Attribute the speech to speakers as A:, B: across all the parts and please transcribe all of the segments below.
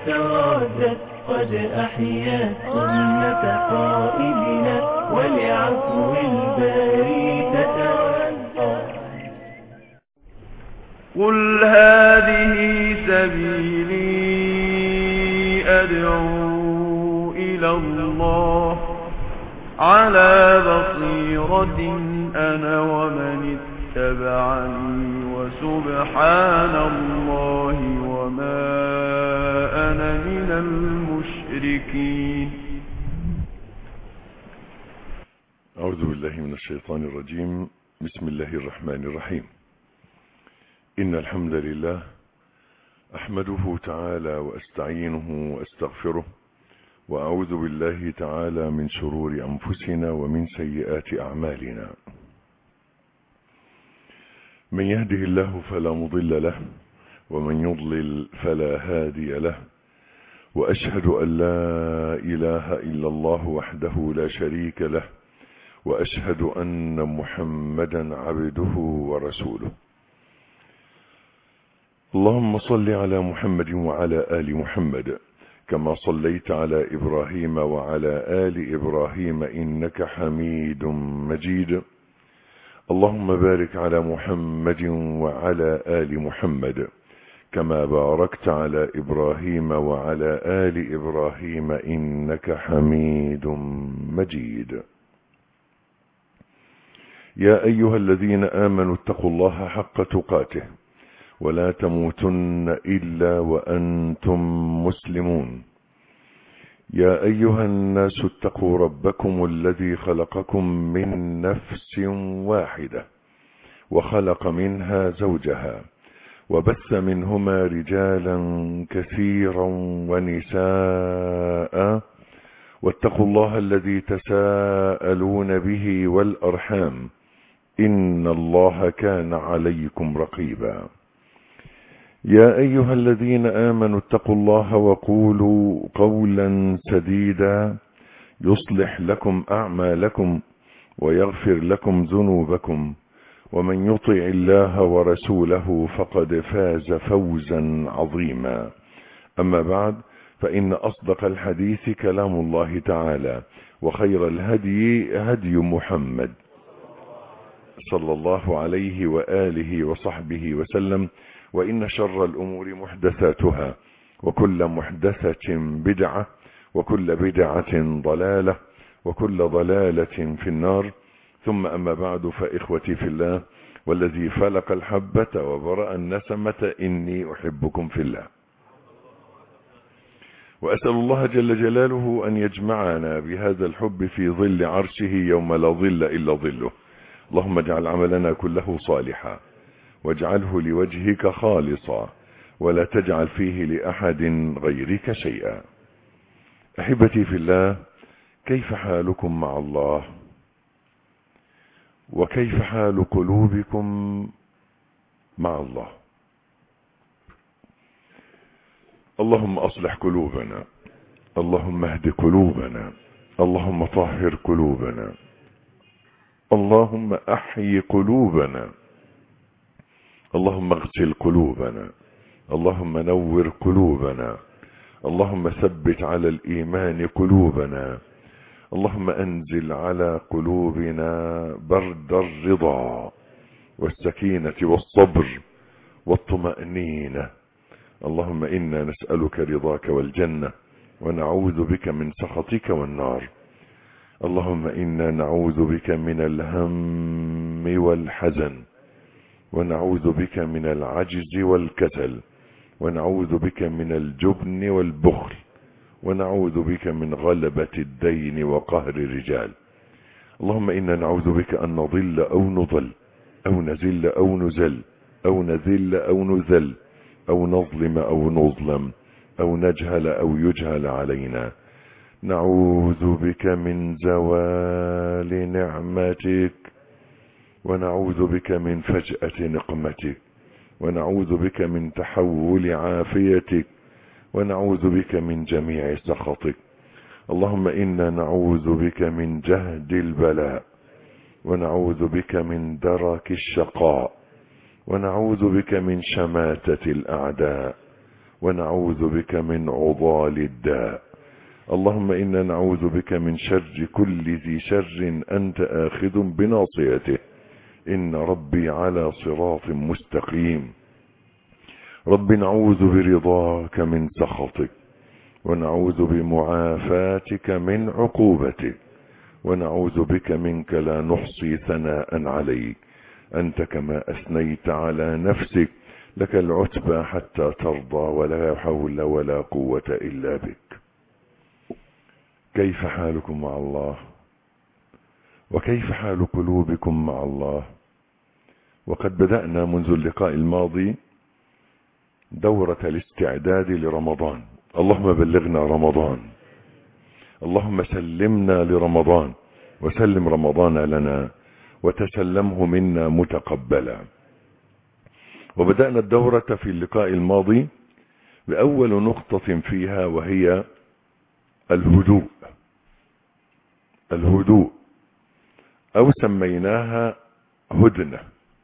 A: تواجد قد أحيا سنة قائدنا ولعفو الباري تتوجه
B: قل هذه سبيلي أدعو إلى الله على بصيرة أنا ومن اتبعني وسبحان الله وما أنا من المشركين
C: أعوذ بالله من الشيطان الرجيم بسم الله الرحمن الرحيم إن الحمد لله أحمده تعالى وأستعينه وأستغفره وأعوذ بالله تعالى من شرور أنفسنا ومن سيئات أعمالنا من يهده الله فلا مضل له ومن يضلل فلا هادي له وأشهد أن لا إله إلا الله وحده لا شريك له وأشهد أن محمدا عبده ورسوله اللهم صل على محمد وعلى آل محمد كما صليت على إبراهيم وعلى آل إبراهيم إنك حميد مجيد اللهم بارك على محمد وعلى آل محمد كما باركت على إبراهيم وعلى آل إبراهيم إنك حميد مجيد يا أيها الذين آمنوا اتقوا الله حق تقاته ولا تموتن إلا وأنتم مسلمون يا أيها الناس اتقوا ربكم الذي خلقكم من نفس واحدة وخلق منها زوجها وبث منهما رجالا كثيرا ونساء واتقوا الله الذي تساءلون به والأرحام إن الله كان عليكم رقيبا يا أيها الذين آمنوا اتقوا الله وقولوا قولا سديدا يصلح لكم أعمالكم ويغفر لكم ذنوبكم ومن يطع الله ورسوله فقد فاز فوزا عظيما أما بعد فإن أصدق الحديث كلام الله تعالى وخير الهدي هدي محمد صلى الله عليه وآله وصحبه وسلم وإن شر الأمور محدثاتها وكل محدثة بدعة وكل بدعة ضلالة وكل ضلالة في النار ثم أما بعد فإخوتي في الله والذي فلق الحبة وبرأ النسمة إني أحبكم في الله وأسأل الله جل جلاله أن يجمعنا بهذا الحب في ظل عرشه يوم لا ظل إلا ظله اللهم اجعل عملنا كله صالحا واجعله لوجهك خالصا ولا تجعل فيه لأحد غيرك شيئا أحبتي في الله كيف حالكم مع الله وكيف حال قلوبكم مع الله اللهم أصلح قلوبنا اللهم اهد قلوبنا اللهم طهر قلوبنا اللهم أحيي قلوبنا اللهم اغسل قلوبنا اللهم نور قلوبنا اللهم ثبت على الإيمان قلوبنا اللهم أنزل على قلوبنا برد الرضا والسكينة والصبر والطمأنينة اللهم إنا نسألك رضاك والجنة ونعوذ بك من سخطك والنار اللهم إنا نعوذ بك من الهم والحزن ونعوذ بك من العجز والكسل ونعوذ بك من الجبن والبخل ونعوذ بك من غلبة الدين وقهر الرجال اللهم إنا نعوذ بك أن نضل أو نضل أو نزل أو نزل أو نذل أو نذل أو نظلم أو نظلم أو نجهل أو يجهل علينا نعوذ بك من زوال نعمتك ونعوذ بك من فجأة نقمتك ونعوذ بك من تحول عافيتك ونعوذ بك من جميع سخطك اللهم إنا نعوذ بك من جهد البلاء ونعوذ بك من درك الشقاء ونعوذ بك من شماتة الأعداء ونعوذ بك من عضال الداء اللهم إنا نعوذ بك من شر كل ذي شر أنت آخذ بناصيته إن ربي على صراط مستقيم رب نعوذ برضاك من سخطك ونعوذ بمعافاتك من عقوبتك ونعوذ بك منك لا نحصي ثناء عليك أنت كما أثنيت على نفسك لك العتبى حتى ترضى ولا حول ولا قوة إلا بك كيف حالكم مع الله وكيف حال قلوبكم مع الله وقد بدأنا منذ اللقاء الماضي دورة الاستعداد لرمضان اللهم بلغنا رمضان اللهم سلمنا لرمضان وسلم رمضان لنا وتسلمه منا متقبلا وبدأنا الدورة في اللقاء الماضي بأول نقطة فيها وهي الهدوء الهدوء أو سميناها هدنة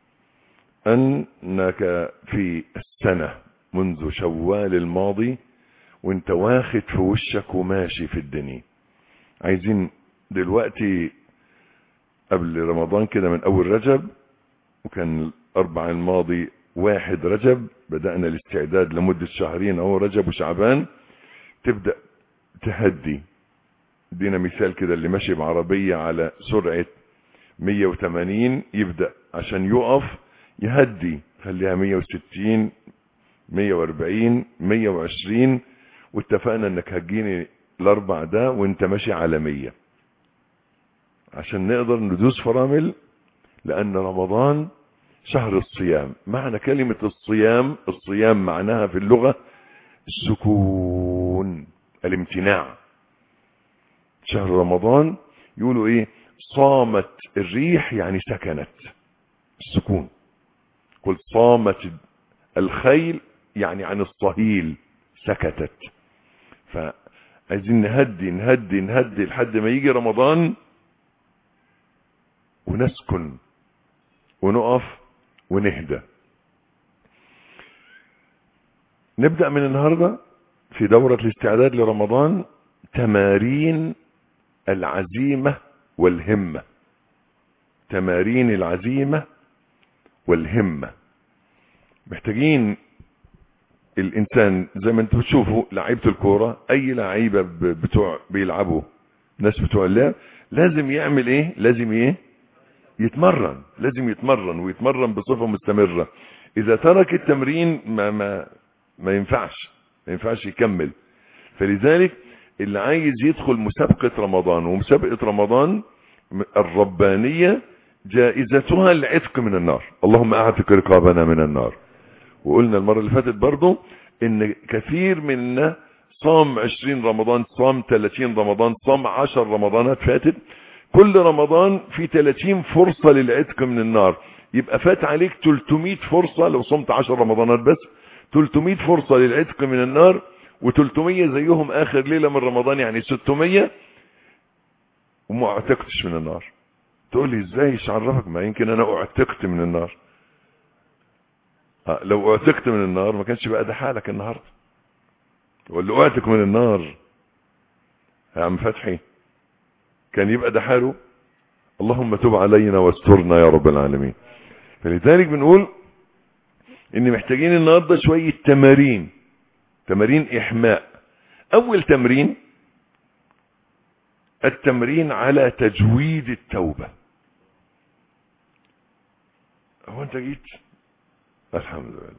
C: أنك في السنة منذ شوال الماضي وانت واخد في وشك وماشي في الدنيا عايزين دلوقتي قبل رمضان كده من اول رجب وكان الاربع الماضي واحد رجب بدأنا الاستعداد لمدة شهرين اهو رجب وشعبان تبدأ تهدي ادينا مثال كده اللي ماشي بعربية على سرعة 180 يبدأ عشان يقف يهدي خليها 160 140 120 واتفقنا انك هتجيني الاربع ده وانت ماشي على 100 عشان نقدر ندوس فرامل لان رمضان شهر الصيام معنى كلمة الصيام الصيام معناها في اللغة السكون الامتناع شهر رمضان يقولوا ايه صامت الريح يعني سكنت السكون قل صامت الخيل يعني عن الصهيل سكتت فعايزين نهدي نهدي نهدي لحد ما يجي رمضان ونسكن ونقف ونهدى نبدأ من النهاردة في دورة الاستعداد لرمضان تمارين العزيمة والهمة تمارين العزيمة والهمة محتاجين الانسان زي ما انتم بتشوفوا لعيبه الكوره اي لعيبه بتوع بيلعبوا ناس بتوع اللعب لازم يعمل ايه لازم ايه يتمرن لازم يتمرن ويتمرن بصفه مستمره اذا ترك التمرين ما ما ما ينفعش ما ينفعش يكمل فلذلك اللي عايز يدخل مسابقه رمضان ومسابقه رمضان الربانيه جائزتها العتق من النار اللهم اعتق رقابنا من النار وقلنا المرة اللي فاتت برضو ان كثير منا صام 20 رمضان صام 30 رمضان صام 10 رمضانات فاتت كل رمضان في 30 فرصة للعتق من النار يبقى فات عليك 300 فرصة لو صمت 10 رمضانات بس 300 فرصة للعتق من النار و300 زيهم اخر ليلة من رمضان يعني 600 وما اعتقتش من النار تقول لي ازاي ايش عرفك ما يمكن انا اعتقت من النار لو اعتقت من النار ما كانش بقى ده حالك النهارده واللي اعتق من النار يا عم فتحي كان يبقى ده حاله اللهم تب علينا واسترنا يا رب العالمين فلذلك بنقول ان محتاجين النهارده شويه تمارين تمارين احماء اول تمرين التمرين على تجويد التوبه هو انت جيت الحمد لله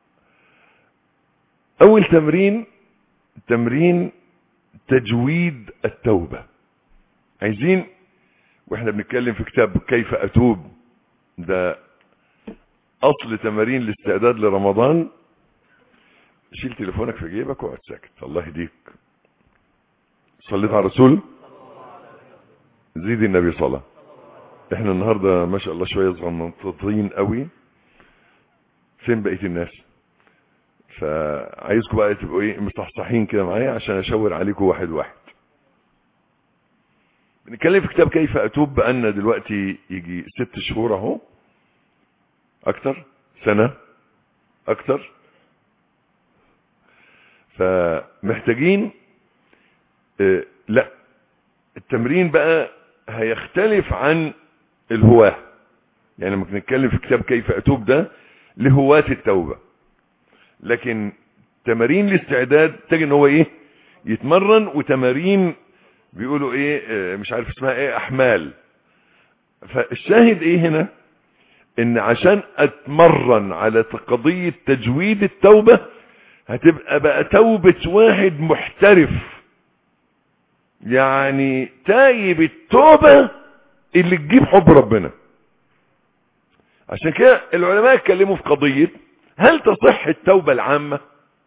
C: اول تمرين تمرين تجويد التوبة عايزين واحنا بنتكلم في كتاب كيف اتوب ده اصل تمارين الاستعداد لرمضان شيل تليفونك في جيبك واقعد ساكت الله يهديك صليت على الرسول زيد النبي صلاه احنا النهارده ما شاء الله شويه صغنطين قوي فين بقيه الناس فعايزكم بقى تبقوا ايه مصحصحين كده معايا عشان اشاور عليكم واحد واحد بنتكلم في كتاب كيف اتوب بقالنا دلوقتي يجي ست شهور اهو اكتر سنه اكتر فمحتاجين اه لا التمرين بقى هيختلف عن الهواه يعني لما بنتكلم في كتاب كيف اتوب ده لهواة التوبة لكن تمارين الاستعداد تجد ان هو ايه يتمرن وتمارين بيقولوا ايه اه مش عارف اسمها ايه احمال فالشاهد ايه هنا ان عشان اتمرن على قضية تجويد التوبة هتبقى بقى توبة واحد محترف يعني تايب التوبة اللي تجيب حب ربنا عشان كده العلماء اتكلموا في قضية هل تصح التوبة العامة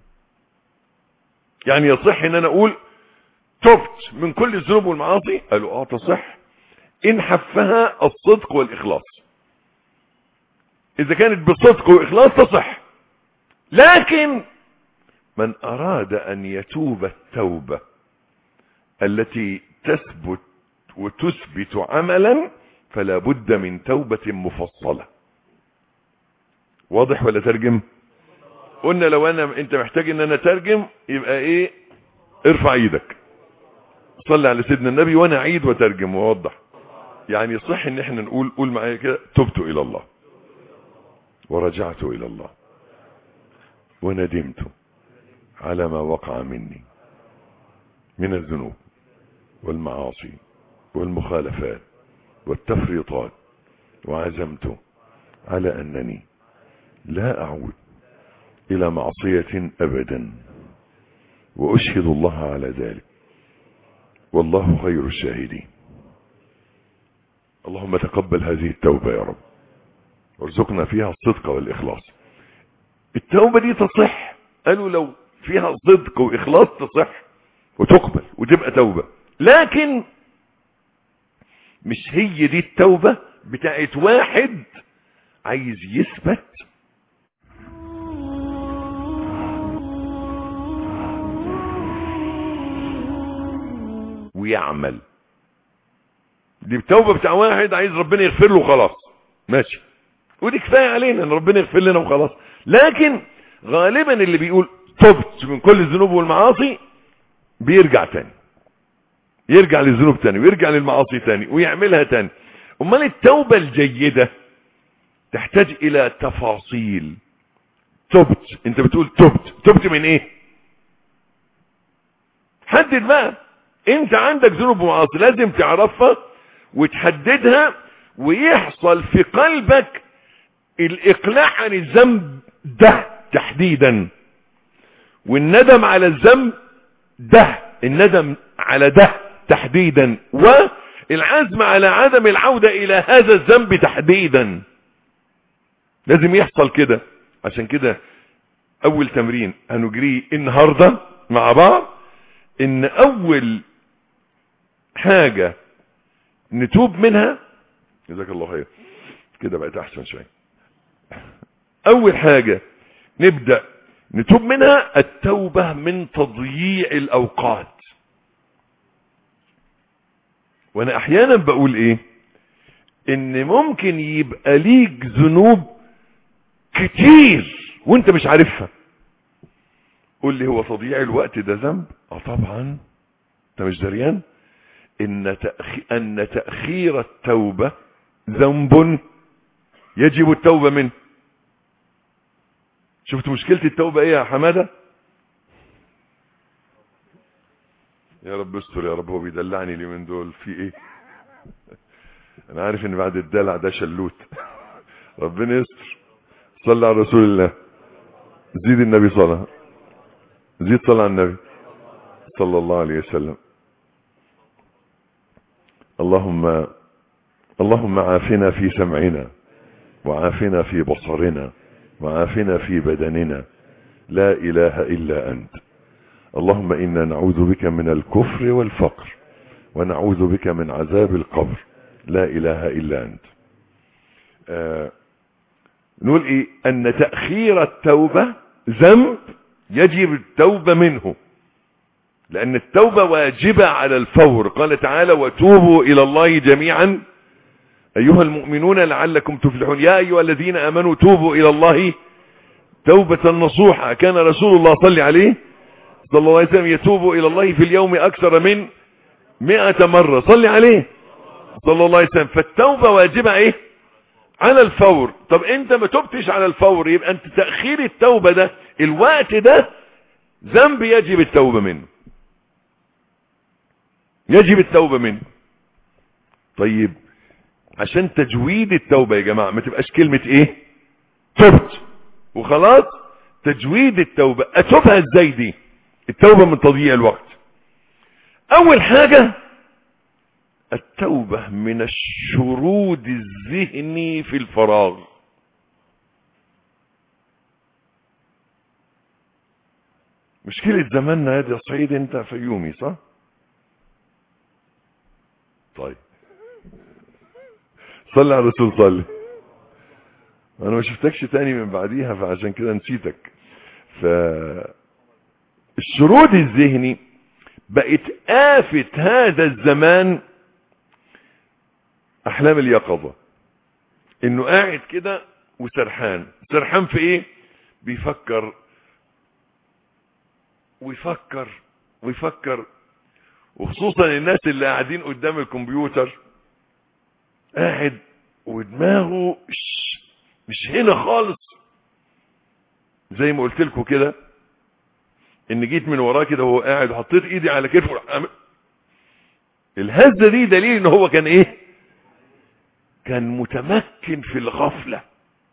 C: يعني يصح ان انا اقول تبت من كل الذنوب والمعاصي قالوا اه تصح ان حفها الصدق والاخلاص اذا كانت بصدق واخلاص تصح لكن من اراد ان يتوب التوبة التي تثبت وتثبت عملا فلا بد من توبة مفصلة واضح ولا ترجم قلنا لو انا انت محتاج ان انا ترجم يبقى ايه ارفع ايدك صلي على سيدنا النبي وانا اعيد وترجم واوضح يعني صح ان احنا نقول قول معايا كده تبت الى الله ورجعت الى الله وندمت على ما وقع مني من الذنوب والمعاصي والمخالفات والتفريطات وعزمت على انني لا اعود الى معصية ابدا واشهد الله على ذلك والله خير الشاهدين اللهم تقبل هذه التوبة يا رب وارزقنا فيها الصدق والاخلاص التوبة دي تصح قالوا لو فيها صدق واخلاص تصح وتقبل وتبقى توبة لكن مش هي دي التوبة بتاعت واحد عايز يثبت ويعمل دي التوبة بتاع واحد عايز ربنا يغفر له خلاص ماشي ودي كفاية علينا ان ربنا يغفر لنا وخلاص لكن غالبا اللي بيقول تبت من كل الذنوب والمعاصي بيرجع تاني يرجع للذنوب تاني ويرجع للمعاصي تاني ويعملها تاني امال التوبة الجيدة تحتاج الى تفاصيل تبت انت بتقول تبت تبت من ايه حدد بقى انت عندك ذنوب ومعاصي لازم تعرفها وتحددها ويحصل في قلبك الاقلاع عن الذنب ده تحديدا والندم على الذنب ده الندم على ده تحديدا والعزم على عدم العودة الى هذا الذنب تحديدا لازم يحصل كده عشان كده اول تمرين هنجريه النهاردة مع بعض ان اول حاجة نتوب منها جزاك الله خير كده بقت احسن شوية اول حاجة نبدأ نتوب منها التوبة من تضييع الاوقات وانا احيانا بقول ايه ان ممكن يبقى ليك ذنوب كتير وانت مش عارفها قول لي هو تضييع الوقت ده ذنب اه طبعا انت مش دريان ان تأخي... ان تأخير التوبة ذنب يجب التوبة منه شفت مشكلة التوبة ايه يا حمادة يا رب استر يا رب هو بيدلعني اليومين دول في ايه انا عارف ان بعد الدلع ده شلوت ربنا يستر صلى على رسول الله زيد النبي صلى زيد صلى على النبي صلى الله عليه وسلم اللهم اللهم عافنا في سمعنا وعافنا في بصرنا وعافنا في بدننا لا اله الا انت اللهم انا نعوذ بك من الكفر والفقر ونعوذ بك من عذاب القبر لا اله الا انت آه نقول ايه ان تأخير التوبة ذنب يجب التوبة منه لان التوبة واجبة على الفور قال تعالى وتوبوا الى الله جميعا ايها المؤمنون لعلكم تفلحون يا ايها الذين امنوا توبوا الى الله توبة نصوحة كان رسول الله صلى عليه صلى الله عليه وسلم يتوب إلى الله في اليوم أكثر من مئة مرة صلي عليه صلى الله عليه وسلم فالتوبة واجبة ايه على الفور طب انت ما تبتش على الفور يبقى انت تأخير التوبة ده الوقت ده ذنب يجب التوبة منه يجب التوبة منه طيب عشان تجويد التوبة يا جماعة ما تبقاش كلمة ايه تبت وخلاص تجويد التوبة اتوبها ازاي دي التوبة من تضييع الوقت اول حاجة التوبة من الشرود الذهني في الفراغ مشكلة زماننا يا صعيد انت فيومي صح طيب صلي على الرسول صلي انا ما شفتكش تاني من بعديها فعشان كده نسيتك ف الشرود الذهني بقت آفة هذا الزمان احلام اليقظة انه قاعد كده وسرحان سرحان في ايه بيفكر ويفكر ويفكر وخصوصا الناس اللي قاعدين قدام الكمبيوتر قاعد ودماغه مش هنا خالص زي ما قلت لكم كده ان جيت من وراه كده وهو قاعد وحطيت ايدي على كتفه الهزه دي دليل ان هو كان ايه كان متمكن في الغفله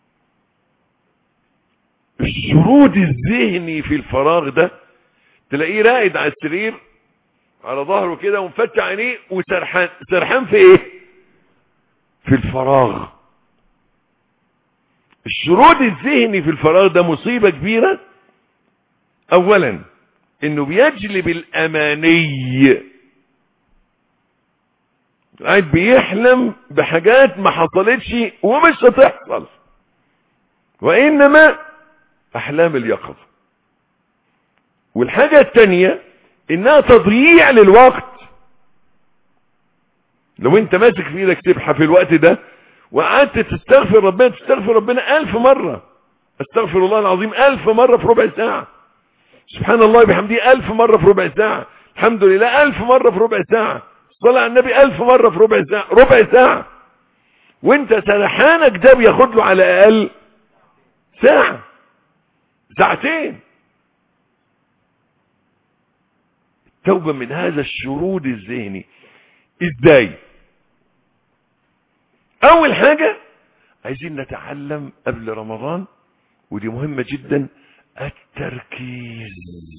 C: الشرود الذهني في الفراغ ده تلاقيه راقد على السرير على ظهره كده ومفتح عينيه وسرحان سرحان في ايه في الفراغ الشرود الذهني في الفراغ ده مصيبة كبيرة اولا انه بيجلب الاماني قاعد بيحلم بحاجات ما حصلتش ومش هتحصل وانما احلام اليقظة والحاجة التانية انها تضييع للوقت لو انت ماسك في ايدك سبحة في الوقت ده وقعدت تستغفر ربنا تستغفر ربنا الف مرة استغفر الله العظيم الف مرة في ربع ساعة سبحان الله بحمده الف مرة في ربع ساعة الحمد لله الف مرة في ربع ساعة صلى على النبي الف مرة في ربع ساعة ربع ساعة وانت سرحانك ده بياخد له على الاقل ساعة ساعتين التوبة من هذا الشرود الذهني ازاي اول حاجة عايزين نتعلم قبل رمضان ودي مهمة جدا التركيز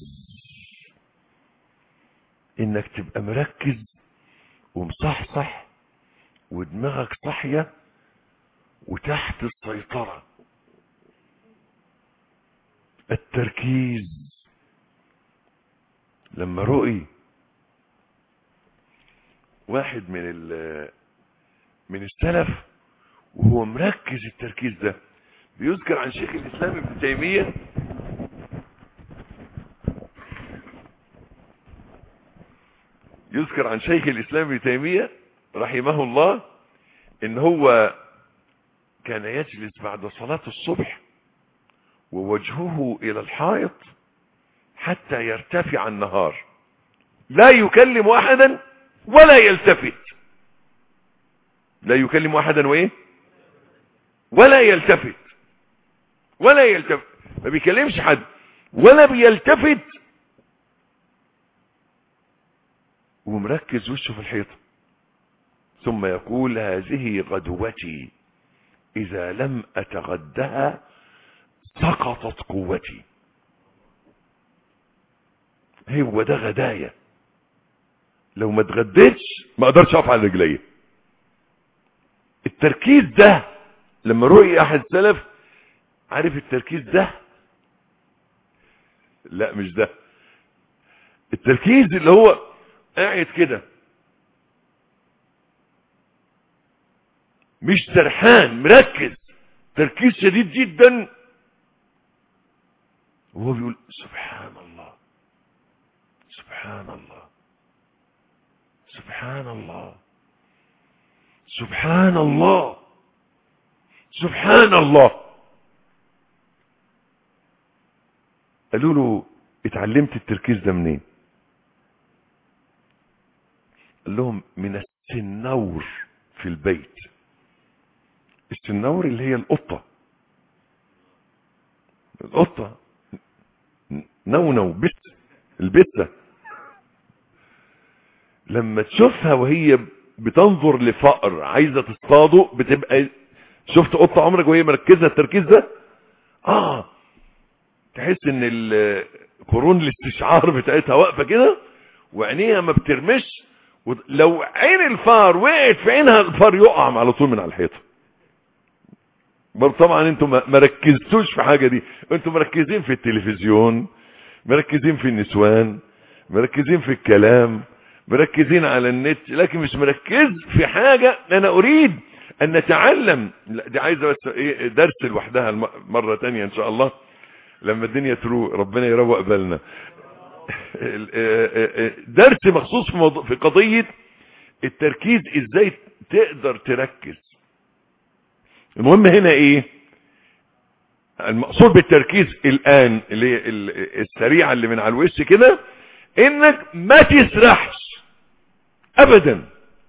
C: انك تبقى مركز ومصحصح ودماغك صاحية وتحت السيطرة التركيز لما رؤي واحد من من السلف وهو مركز التركيز ده بيذكر عن شيخ الاسلام ابن تيميه يذكر عن شيخ الاسلام ابن تيميه رحمه الله ان هو كان يجلس بعد صلاه الصبح ووجهه الى الحائط حتى يرتفع النهار لا يكلم احدا ولا يلتفت لا يكلم احدا وايه ولا يلتفت ولا يلتفت ما بيكلمش حد ولا بيلتفت ومركز وشه في الحيطه ثم يقول هذه غدوتي اذا لم اتغدها سقطت قوتي هو ده غدايا لو ما اتغديتش ما اقدرش اقف على رجلي التركيز ده لما رؤي احد سلف عارف التركيز ده لا مش ده التركيز اللي هو قاعد كده مش سرحان مركز تركيز شديد جدا وهو بيقول سبحان الله سبحان الله سبحان الله سبحان الله سبحان الله قالوا له اتعلمت التركيز ده منين قال لهم من السنور في البيت السنور اللي هي القطة القطة نونو بس البتة لما تشوفها وهي بتنظر لفأر عايزة تصطاده بتبقى شفت قطة عمرك وهي مركزة التركيز ده اه تحس ان ال- قرون الاستشعار بتاعتها واقفة كده وعينيها ما بترمش لو عين الفار وقعت في عينها الفار يقع على طول من على الحيطه برضه طبعا انتم ما ما ركزتوش في حاجه دي انتم مركزين في التلفزيون مركزين في النسوان مركزين في الكلام مركزين على النت لكن مش مركز في حاجه انا اريد ان نتعلم لا دي عايزه بس ايه درس لوحدها الم- مره تانية ان شاء الله لما الدنيا تروق ربنا يروق بالنا ال- آه، آه، آه، درس مخصوص في موضوع في قضيه التركيز ازاي تقدر تركز المهم هنا ايه المقصود بالتركيز الان اللي هي ال- السريعه اللي من على الوش كده انك ما تسرحش ابدا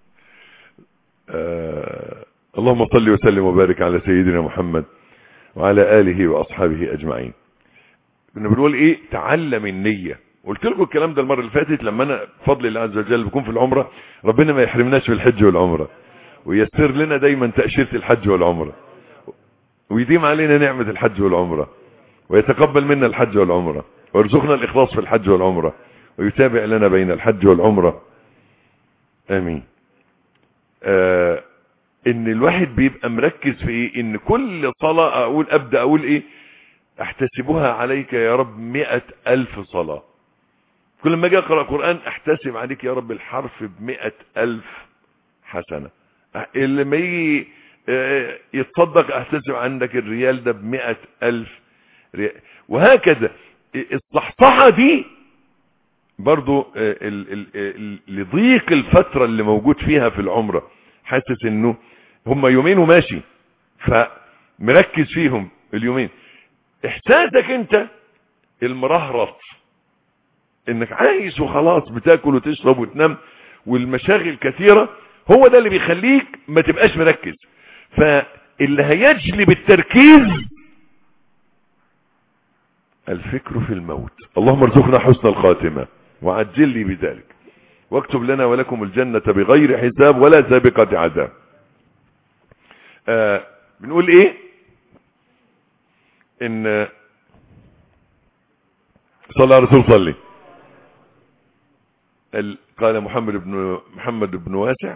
C: آه اللهم صل وسلم وبارك على سيدنا محمد وعلى اله واصحابه اجمعين كنا بنقول ايه تعلم النية قلت لكم الكلام ده المرة اللي فاتت لما انا بفضل الله عز وجل بكون في العمرة ربنا ما يحرمناش في الحج والعمرة ويسر لنا دايما تأشيرة الحج والعمرة ويديم علينا نعمة الحج والعمرة ويتقبل منا الحج والعمرة ويرزقنا الإخلاص في الحج والعمرة ويتابع لنا بين الحج والعمرة آمين آه ان الواحد بيبقى مركز في ايه ان كل صلاة اقول ابدأ اقول ايه احتسبها عليك يا رب مئة الف صلاة كل ما اجي اقرأ قرآن احتسب عليك يا رب الحرف بمئة الف حسنة اللي ما يجي آه، يتصدق احتسب عندك الريال ده بمئة الف ريال وهكذا الصحصحة دي برضو آه، ال- ال- ال- لضيق الفترة اللي موجود فيها في العمرة حاسس انه هم يومين وماشي فمركز فيهم اليومين احساسك انت المرهرط انك عايش وخلاص بتاكل وتشرب وتنام والمشاغل كثيرة هو ده اللي بيخليك ما تبقاش مركز فاللي هيجلب التركيز الفكر في الموت اللهم ارزقنا حسن الخاتمة وعجل لي بذلك واكتب لنا ولكم الجنة بغير حساب ولا سابقة عذاب آه بنقول ايه ان صلى على رسول صلي ال- قال محمد بن محمد بن واسع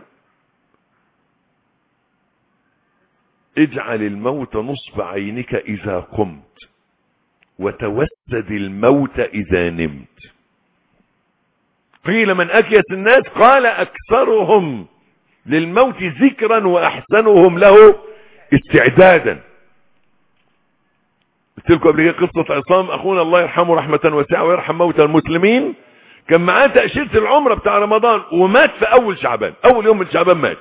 C: اجعل الموت نصب عينك اذا قمت وتوسد الموت اذا نمت قيل من اكيس الناس قال اكثرهم للموت ذكرا واحسنهم له استعدادا قلت لكم قبل كده قصه عصام اخونا الله يرحمه رحمه واسعه ويرحم موتى المسلمين كان معاه تاشيره العمره بتاع رمضان ومات في اول شعبان اول يوم من شعبان مات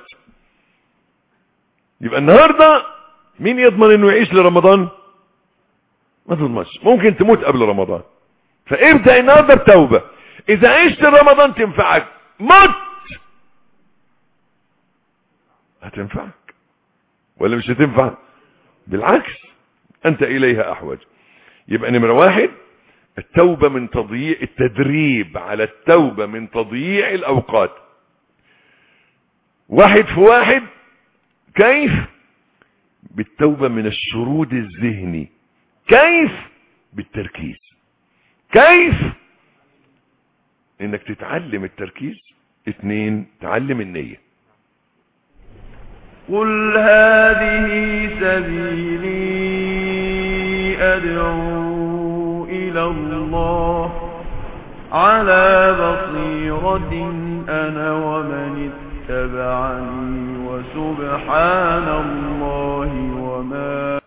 C: يبقى النهارده مين يضمن انه يعيش لرمضان ما تضمنش ممكن تموت قبل رمضان فابدا النهارده بتوبه اذا عشت رمضان تنفعك مت هتنفعك ولا مش هتنفع بالعكس انت اليها احوج يبقى نمرة واحد التوبة من تضييع التدريب على التوبة من تضييع الاوقات واحد في واحد كيف بالتوبة من الشرود الذهني كيف بالتركيز كيف انك تتعلم التركيز اتنين تعلم النية
B: قل هذه سبيلي أدعو إلى الله على بصيرة أنا ومن اتبعني وسبحان الله